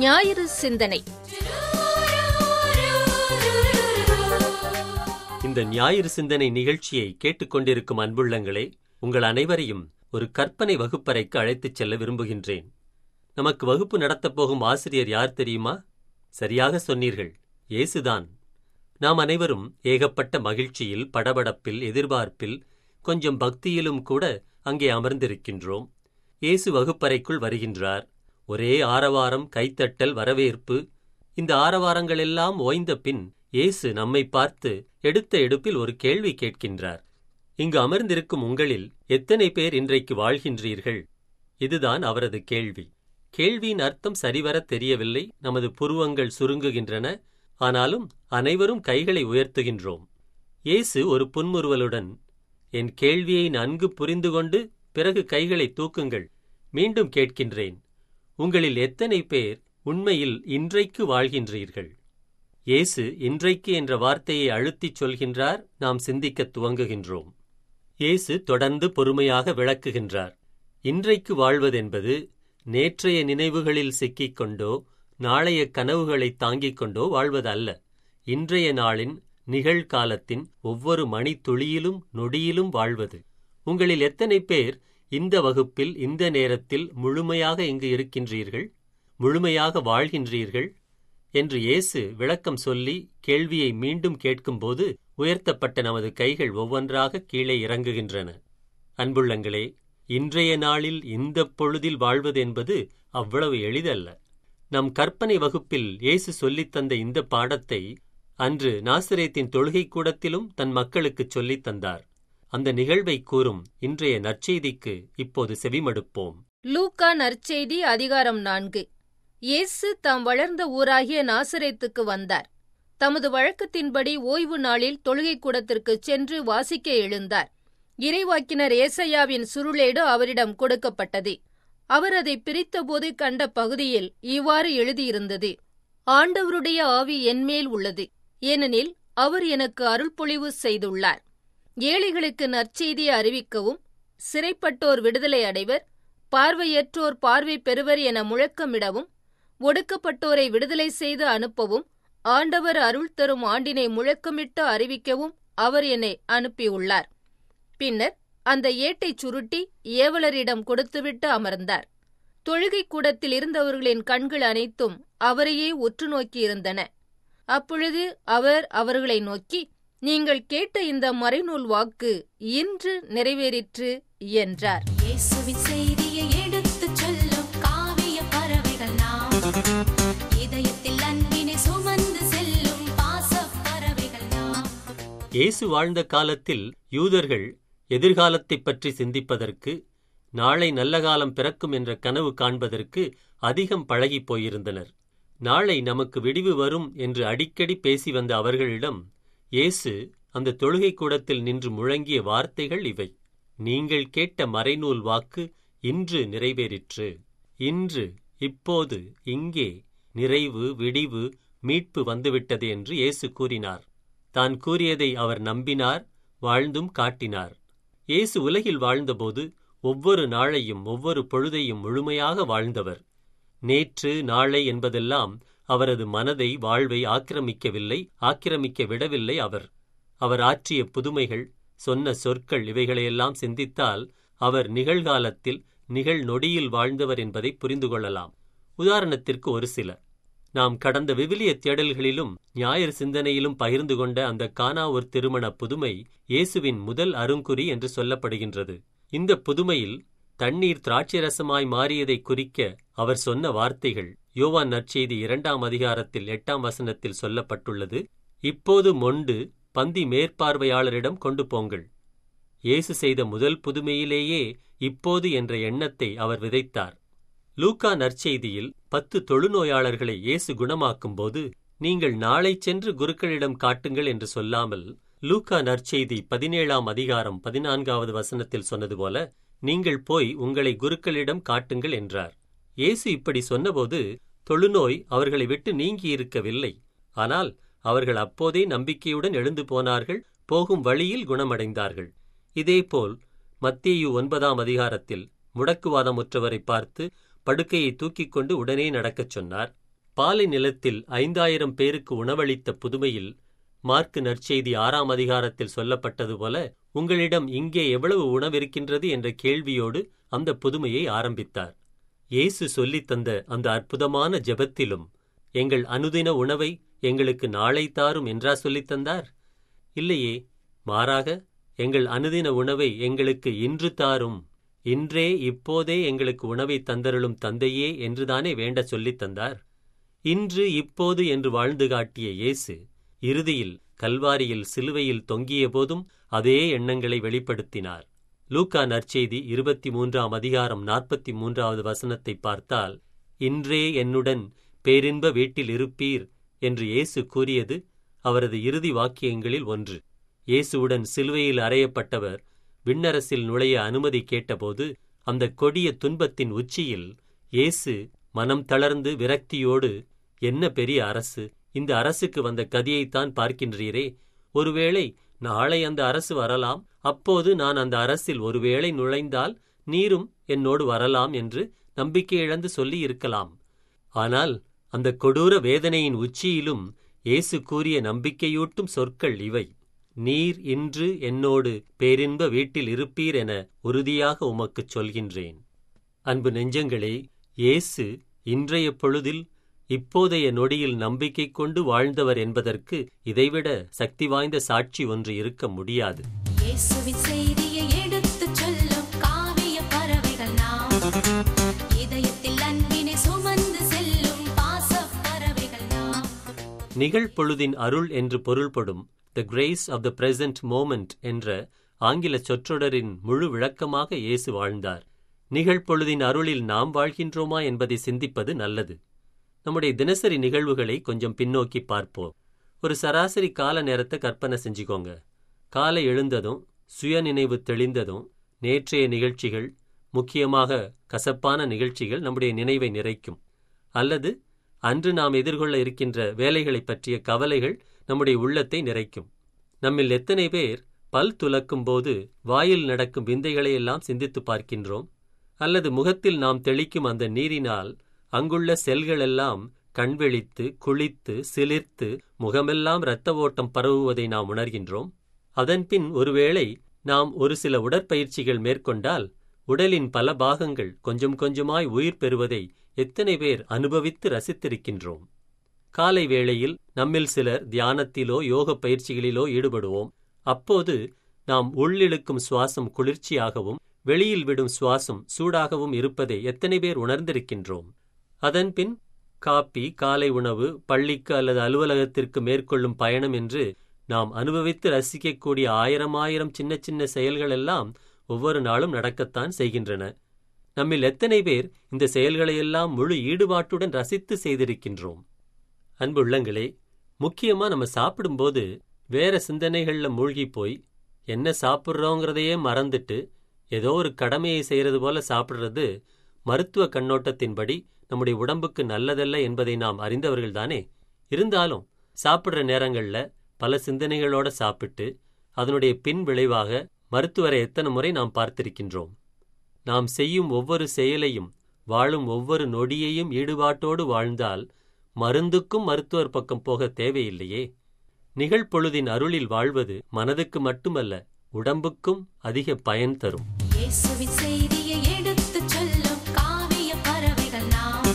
ஞாயிறு சிந்தனை இந்த ஞாயிறு சிந்தனை நிகழ்ச்சியை கேட்டுக்கொண்டிருக்கும் அன்புள்ளங்களே உங்கள் அனைவரையும் ஒரு கற்பனை வகுப்பறைக்கு அழைத்துச் செல்ல விரும்புகின்றேன் நமக்கு வகுப்பு நடத்தப் போகும் ஆசிரியர் யார் தெரியுமா சரியாக சொன்னீர்கள் இயேசுதான் நாம் அனைவரும் ஏகப்பட்ட மகிழ்ச்சியில் படபடப்பில் எதிர்பார்ப்பில் கொஞ்சம் பக்தியிலும் கூட அங்கே அமர்ந்திருக்கின்றோம் இயேசு வகுப்பறைக்குள் வருகின்றார் ஒரே ஆரவாரம் கைத்தட்டல் வரவேற்பு இந்த ஆரவாரங்களெல்லாம் ஓய்ந்த பின் இயேசு நம்மை பார்த்து எடுத்த எடுப்பில் ஒரு கேள்வி கேட்கின்றார் இங்கு அமர்ந்திருக்கும் உங்களில் எத்தனை பேர் இன்றைக்கு வாழ்கின்றீர்கள் இதுதான் அவரது கேள்வி கேள்வியின் அர்த்தம் சரிவர தெரியவில்லை நமது புருவங்கள் சுருங்குகின்றன ஆனாலும் அனைவரும் கைகளை உயர்த்துகின்றோம் இயேசு ஒரு புன்முறுவலுடன் என் கேள்வியை நன்கு புரிந்து கொண்டு பிறகு கைகளை தூக்குங்கள் மீண்டும் கேட்கின்றேன் உங்களில் எத்தனை பேர் உண்மையில் இன்றைக்கு வாழ்கின்றீர்கள் இயேசு இன்றைக்கு என்ற வார்த்தையை அழுத்திச் சொல்கின்றார் நாம் சிந்திக்கத் துவங்குகின்றோம் இயேசு தொடர்ந்து பொறுமையாக விளக்குகின்றார் இன்றைக்கு வாழ்வதென்பது நேற்றைய நினைவுகளில் சிக்கிக் கொண்டோ நாளைய கனவுகளை தாங்கிக் கொண்டோ வாழ்வதல்ல இன்றைய நாளின் நிகழ்காலத்தின் ஒவ்வொரு மணித்துளியிலும் நொடியிலும் வாழ்வது உங்களில் எத்தனை பேர் இந்த வகுப்பில் இந்த நேரத்தில் முழுமையாக இங்கு இருக்கின்றீர்கள் முழுமையாக வாழ்கின்றீர்கள் என்று இயேசு விளக்கம் சொல்லி கேள்வியை மீண்டும் கேட்கும்போது உயர்த்தப்பட்ட நமது கைகள் ஒவ்வொன்றாக கீழே இறங்குகின்றன அன்புள்ளங்களே இன்றைய நாளில் இந்த பொழுதில் வாழ்வது என்பது அவ்வளவு எளிதல்ல நம் கற்பனை வகுப்பில் இயேசு சொல்லித் தந்த இந்த பாடத்தை அன்று நாசிரேத்தின் தொழுகை கூடத்திலும் தன் மக்களுக்குச் சொல்லித் தந்தார் அந்த நிகழ்வை கூறும் இன்றைய நற்செய்திக்கு இப்போது செவிமடுப்போம் லூக்கா நற்செய்தி அதிகாரம் நான்கு இயேசு தாம் வளர்ந்த ஊராகிய நாசரேத்துக்கு வந்தார் தமது வழக்கத்தின்படி ஓய்வு நாளில் தொழுகை கூடத்திற்குச் சென்று வாசிக்க எழுந்தார் இறைவாக்கினர் ஏசையாவின் சுருளேடு அவரிடம் கொடுக்கப்பட்டது அவர் அதை பிரித்தபோது கண்ட பகுதியில் இவ்வாறு எழுதியிருந்தது ஆண்டவருடைய ஆவி என்மேல் உள்ளது ஏனெனில் அவர் எனக்கு அருள்பொழிவு செய்துள்ளார் ஏழைகளுக்கு நற்செய்தியை அறிவிக்கவும் சிறைப்பட்டோர் விடுதலை அடைவர் பார்வையற்றோர் பார்வை பெறுவர் என முழக்கமிடவும் ஒடுக்கப்பட்டோரை விடுதலை செய்து அனுப்பவும் ஆண்டவர் அருள் தரும் ஆண்டினை முழக்கமிட்டு அறிவிக்கவும் அவர் என்னை அனுப்பியுள்ளார் பின்னர் அந்த ஏட்டைச் சுருட்டி ஏவலரிடம் கொடுத்துவிட்டு அமர்ந்தார் தொழுகை கூடத்தில் இருந்தவர்களின் கண்கள் அனைத்தும் அவரையே உற்று நோக்கியிருந்தன அப்பொழுது அவர் அவர்களை நோக்கி நீங்கள் கேட்ட இந்த மறைநூல் வாக்கு இன்று நிறைவேறிற்று என்றார் இயேசுவின் செய்தியை எடுத்துச் சொல்லும் காவிய பறவைகள் நாம் இதயத்தில் அன்பினை சுமந்து செல்லும் பாசப் பறவைகள் நாம் இயேசு வாழ்ந்த காலத்தில் யூதர்கள் எதிர்காலத்தைப் பற்றி சிந்திப்பதற்கு நாளை நல்ல காலம் பிறக்கும் என்ற கனவு காண்பதற்கு அதிகம் பழகிப் போயிருந்தனர் நாளை நமக்கு விடிவு வரும் என்று அடிக்கடி பேசி வந்த அவர்களிடம் இயேசு அந்த தொழுகை கூடத்தில் நின்று முழங்கிய வார்த்தைகள் இவை நீங்கள் கேட்ட மறைநூல் வாக்கு இன்று நிறைவேறிற்று இன்று இப்போது இங்கே நிறைவு விடிவு மீட்பு வந்துவிட்டது என்று இயேசு கூறினார் தான் கூறியதை அவர் நம்பினார் வாழ்ந்தும் காட்டினார் இயேசு உலகில் வாழ்ந்தபோது ஒவ்வொரு நாளையும் ஒவ்வொரு பொழுதையும் முழுமையாக வாழ்ந்தவர் நேற்று நாளை என்பதெல்லாம் அவரது மனதை வாழ்வை ஆக்கிரமிக்கவில்லை ஆக்கிரமிக்க விடவில்லை அவர் அவர் ஆற்றிய புதுமைகள் சொன்ன சொற்கள் இவைகளையெல்லாம் சிந்தித்தால் அவர் நிகழ்காலத்தில் நிகழ் நொடியில் வாழ்ந்தவர் என்பதை புரிந்து கொள்ளலாம் உதாரணத்திற்கு ஒரு சில நாம் கடந்த விவிலிய தேடல்களிலும் ஞாயிறு சிந்தனையிலும் பகிர்ந்து கொண்ட அந்த கானா ஒரு திருமண புதுமை இயேசுவின் முதல் அருங்குறி என்று சொல்லப்படுகின்றது இந்த புதுமையில் தண்ணீர் திராட்சரசமாய் மாறியதை குறிக்க அவர் சொன்ன வார்த்தைகள் யோவான் நற்செய்தி இரண்டாம் அதிகாரத்தில் எட்டாம் வசனத்தில் சொல்லப்பட்டுள்ளது இப்போது மொண்டு பந்தி மேற்பார்வையாளரிடம் கொண்டு போங்கள் இயேசு செய்த முதல் புதுமையிலேயே இப்போது என்ற எண்ணத்தை அவர் விதைத்தார் லூக்கா நற்செய்தியில் பத்து தொழுநோயாளர்களை இயேசு குணமாக்கும்போது நீங்கள் நாளை சென்று குருக்களிடம் காட்டுங்கள் என்று சொல்லாமல் லூக்கா நற்செய்தி பதினேழாம் அதிகாரம் பதினான்காவது வசனத்தில் சொன்னது போல நீங்கள் போய் உங்களை குருக்களிடம் காட்டுங்கள் என்றார் இயேசு இப்படி சொன்னபோது தொழுநோய் அவர்களை விட்டு நீங்கியிருக்கவில்லை ஆனால் அவர்கள் அப்போதே நம்பிக்கையுடன் எழுந்து போனார்கள் போகும் வழியில் குணமடைந்தார்கள் இதேபோல் மத்தேயு ஒன்பதாம் அதிகாரத்தில் முடக்குவாதமுற்றவரை பார்த்து படுக்கையை தூக்கிக் கொண்டு உடனே நடக்கச் சொன்னார் பாலை நிலத்தில் ஐந்தாயிரம் பேருக்கு உணவளித்த புதுமையில் மார்க்கு நற்செய்தி ஆறாம் அதிகாரத்தில் சொல்லப்பட்டது போல உங்களிடம் இங்கே எவ்வளவு உணவிருக்கின்றது என்ற கேள்வியோடு அந்த புதுமையை ஆரம்பித்தார் இயேசு சொல்லித் தந்த அந்த அற்புதமான ஜெபத்திலும் எங்கள் அனுதின உணவை எங்களுக்கு நாளை தாரும் என்றா சொல்லித் தந்தார் இல்லையே மாறாக எங்கள் அனுதின உணவை எங்களுக்கு இன்று தாரும் இன்றே இப்போதே எங்களுக்கு உணவை தந்தருளும் தந்தையே என்றுதானே வேண்ட சொல்லித் தந்தார் இன்று இப்போது என்று வாழ்ந்து காட்டிய இயேசு இறுதியில் கல்வாரியில் சிலுவையில் தொங்கிய போதும் அதே எண்ணங்களை வெளிப்படுத்தினார் லூக்கா நற்செய்தி இருபத்தி மூன்றாம் அதிகாரம் நாற்பத்தி மூன்றாவது வசனத்தை பார்த்தால் இன்றே என்னுடன் பேரின்ப வீட்டில் இருப்பீர் என்று இயேசு கூறியது அவரது இறுதி வாக்கியங்களில் ஒன்று இயேசுவுடன் சிலுவையில் அறையப்பட்டவர் விண்ணரசில் நுழைய அனுமதி கேட்டபோது அந்த கொடிய துன்பத்தின் உச்சியில் இயேசு மனம் தளர்ந்து விரக்தியோடு என்ன பெரிய அரசு இந்த அரசுக்கு வந்த கதியைத்தான் பார்க்கின்றீரே ஒருவேளை நாளை அந்த அரசு வரலாம் அப்போது நான் அந்த அரசில் ஒருவேளை நுழைந்தால் நீரும் என்னோடு வரலாம் என்று நம்பிக்கை இழந்து சொல்லி இருக்கலாம் ஆனால் அந்த கொடூர வேதனையின் உச்சியிலும் இயேசு கூறிய நம்பிக்கையூட்டும் சொற்கள் இவை நீர் இன்று என்னோடு பேரின்ப வீட்டில் இருப்பீர் என உறுதியாக உமக்குச் சொல்கின்றேன் அன்பு நெஞ்சங்களே இயேசு இன்றைய பொழுதில் இப்போதைய நொடியில் நம்பிக்கை கொண்டு வாழ்ந்தவர் என்பதற்கு இதைவிட சக்தி வாய்ந்த சாட்சி ஒன்று இருக்க முடியாது இயேசுவின் செய்தியை எடுத்துச் சொல்லும் காவிய பறவைகள் நாம் இதயத்தில் அன்பினை சுமந்து செல்லும் பாசப் பறவைகள் நாம் நிகழ்பொழுதின் அருள் என்று பொருள்படும் the grace of the present moment என்ற ஆங்கில சொற்றொடரின் முழு விளக்கமாக இயேசு வாழ்ந்தார் நிகழ்பொழுதின் அருளில் நாம் வாழ்கின்றோமா என்பதை சிந்திப்பது நல்லது நம்முடைய தினசரி நிகழ்வுகளை கொஞ்சம் பின்னோக்கி பார்ப்போம் ஒரு சராசரி கால நேரத்தை கற்பனை செஞ்சுக்கோங்க காலை எழுந்ததும் சுயநினைவு தெளிந்ததும் நேற்றைய நிகழ்ச்சிகள் முக்கியமாக கசப்பான நிகழ்ச்சிகள் நம்முடைய நினைவை நிறைக்கும் அல்லது அன்று நாம் எதிர்கொள்ள இருக்கின்ற வேலைகளைப் பற்றிய கவலைகள் நம்முடைய உள்ளத்தை நிறைக்கும் நம்மில் எத்தனை பேர் பல் துலக்கும் போது வாயில் நடக்கும் விந்தைகளை எல்லாம் சிந்தித்து பார்க்கின்றோம் அல்லது முகத்தில் நாம் தெளிக்கும் அந்த நீரினால் அங்குள்ள செல்களெல்லாம் கண்வெளித்து குளித்து சிலிர்த்து முகமெல்லாம் இரத்த ஓட்டம் பரவுவதை நாம் உணர்கின்றோம் அதன்பின் ஒருவேளை நாம் ஒரு சில உடற்பயிற்சிகள் மேற்கொண்டால் உடலின் பல பாகங்கள் கொஞ்சம் கொஞ்சமாய் உயிர் பெறுவதை எத்தனை பேர் அனுபவித்து ரசித்திருக்கின்றோம் காலை வேளையில் நம்மில் சிலர் தியானத்திலோ யோக பயிற்சிகளிலோ ஈடுபடுவோம் அப்போது நாம் உள்ளிழுக்கும் சுவாசம் குளிர்ச்சியாகவும் வெளியில் விடும் சுவாசம் சூடாகவும் இருப்பதை எத்தனை பேர் உணர்ந்திருக்கின்றோம் அதன்பின் காப்பி காலை உணவு பள்ளிக்கு அல்லது அலுவலகத்திற்கு மேற்கொள்ளும் பயணம் என்று நாம் அனுபவித்து ரசிக்கக்கூடிய ஆயிரம் ஆயிரம் சின்ன சின்ன செயல்கள் எல்லாம் ஒவ்வொரு நாளும் நடக்கத்தான் செய்கின்றன நம்மில் எத்தனை பேர் இந்த செயல்களையெல்லாம் முழு ஈடுபாட்டுடன் ரசித்து செய்திருக்கின்றோம் அன்புள்ளங்களே முக்கியமா நம்ம சாப்பிடும்போது வேற சிந்தனைகள்ல மூழ்கி போய் என்ன சாப்பிட்றோங்கிறதையே மறந்துட்டு ஏதோ ஒரு கடமையை செய்யறது போல சாப்பிடுறது மருத்துவ கண்ணோட்டத்தின்படி நம்முடைய உடம்புக்கு நல்லதல்ல என்பதை நாம் அறிந்தவர்கள்தானே இருந்தாலும் சாப்பிடுற நேரங்கள்ல பல சிந்தனைகளோட சாப்பிட்டு அதனுடைய பின் விளைவாக மருத்துவரை எத்தனை முறை நாம் பார்த்திருக்கின்றோம் நாம் செய்யும் ஒவ்வொரு செயலையும் வாழும் ஒவ்வொரு நொடியையும் ஈடுபாட்டோடு வாழ்ந்தால் மருந்துக்கும் மருத்துவர் பக்கம் போக தேவையில்லையே நிகழ்பொழுதின் அருளில் வாழ்வது மனதுக்கு மட்டுமல்ல உடம்புக்கும் அதிக பயன் தரும் இயேசுவின் செய்தியை எடுத்துச் சொல்லும் காவிய பறவைகள் நாம்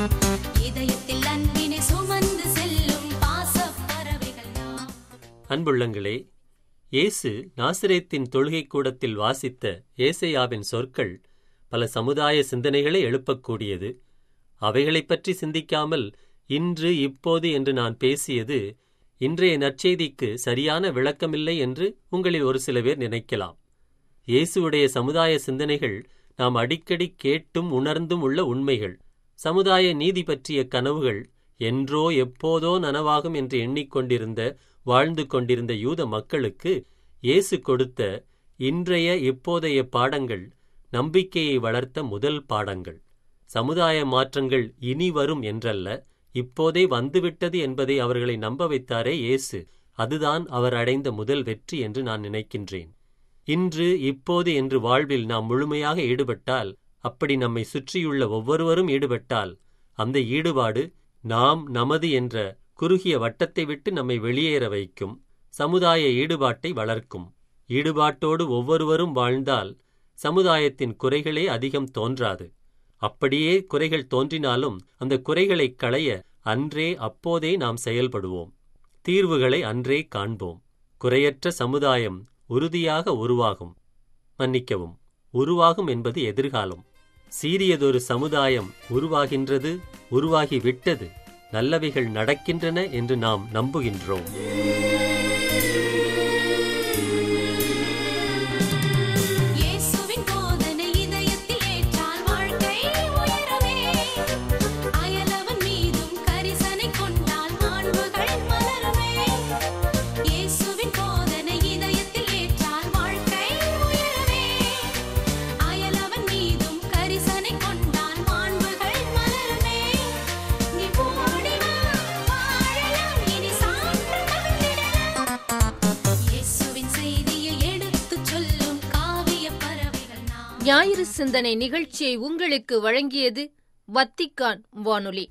இதயத்தில் அன்பினை சுமந்து செல்லும் பாசப் பறவைகள் நாம் அன்புள்ளங்களே இயேசு நாசிரேத்தின் தொழுகைக் கூடத்தில் வாசித்த ஏசையாவின் சொற்கள் பல சமுதாய சிந்தனைகளை எழுப்பக்கூடியது அவைகளைப் பற்றி சிந்திக்காமல் இன்று இப்போது என்று நான் பேசியது இன்றைய நற்செய்திக்கு சரியான விளக்கமில்லை என்று உங்களில் ஒரு சில பேர் நினைக்கலாம் இயேசுவுடைய சமுதாய சிந்தனைகள் நாம் அடிக்கடி கேட்டும் உணர்ந்தும் உள்ள உண்மைகள் சமுதாய நீதி பற்றிய கனவுகள் என்றோ எப்போதோ நனவாகும் என்று எண்ணிக்கொண்டிருந்த வாழ்ந்து கொண்டிருந்த யூத மக்களுக்கு இயேசு கொடுத்த இன்றைய இப்போதைய பாடங்கள் நம்பிக்கையை வளர்த்த முதல் பாடங்கள் சமுதாய மாற்றங்கள் இனி வரும் என்றல்ல இப்போதே வந்துவிட்டது என்பதை அவர்களை நம்ப வைத்தாரே இயேசு அதுதான் அவர் அடைந்த முதல் வெற்றி என்று நான் நினைக்கின்றேன் இன்று இப்போது என்று வாழ்வில் நாம் முழுமையாக ஈடுபட்டால் அப்படி நம்மை சுற்றியுள்ள ஒவ்வொருவரும் ஈடுபட்டால் அந்த ஈடுபாடு நாம் நமது என்ற குறுகிய வட்டத்தை விட்டு நம்மை வெளியேற வைக்கும் சமுதாய ஈடுபாட்டை வளர்க்கும் ஈடுபாட்டோடு ஒவ்வொருவரும் வாழ்ந்தால் சமுதாயத்தின் குறைகளே அதிகம் தோன்றாது அப்படியே குறைகள் தோன்றினாலும் அந்த குறைகளைக் களைய அன்றே அப்போதே நாம் செயல்படுவோம் தீர்வுகளை அன்றே காண்போம் குறையற்ற சமுதாயம் உறுதியாக உருவாகும் மன்னிக்கவும் உருவாகும் என்பது எதிர்காலம் சீரியதொரு சமுதாயம் உருவாகின்றது உருவாகிவிட்டது நல்லவைகள் நடக்கின்றன என்று நாம் நம்புகின்றோம் இயேசுவின் போதனை இதயத்தில் ஏற்றால் வாழ்க்கை உயரவே அயலவன் மீதும் கரிசனை கொண்டால் மாண்புகள் மலருமே இயேசுவின் போதனை இதயத்தில் ஏற்றால் வாழ்க்கை உயரவே அயலவன் மீதும் கரிசனை கொண்டால் மாண்புகள் மலருமே நீ ஓடி வா வாழலாம் இனி சான்று மகிழ்ந்திடலாம் இயேசுவின் செய்தியை எடுத்துச் சொல்லும் காவிய பறவைகள் நாம் ஞாயிறு சிந்தனை நிகழ்ச்சியை உங்களுக்கு வழங்கியது வத்திக்கான் வானொலி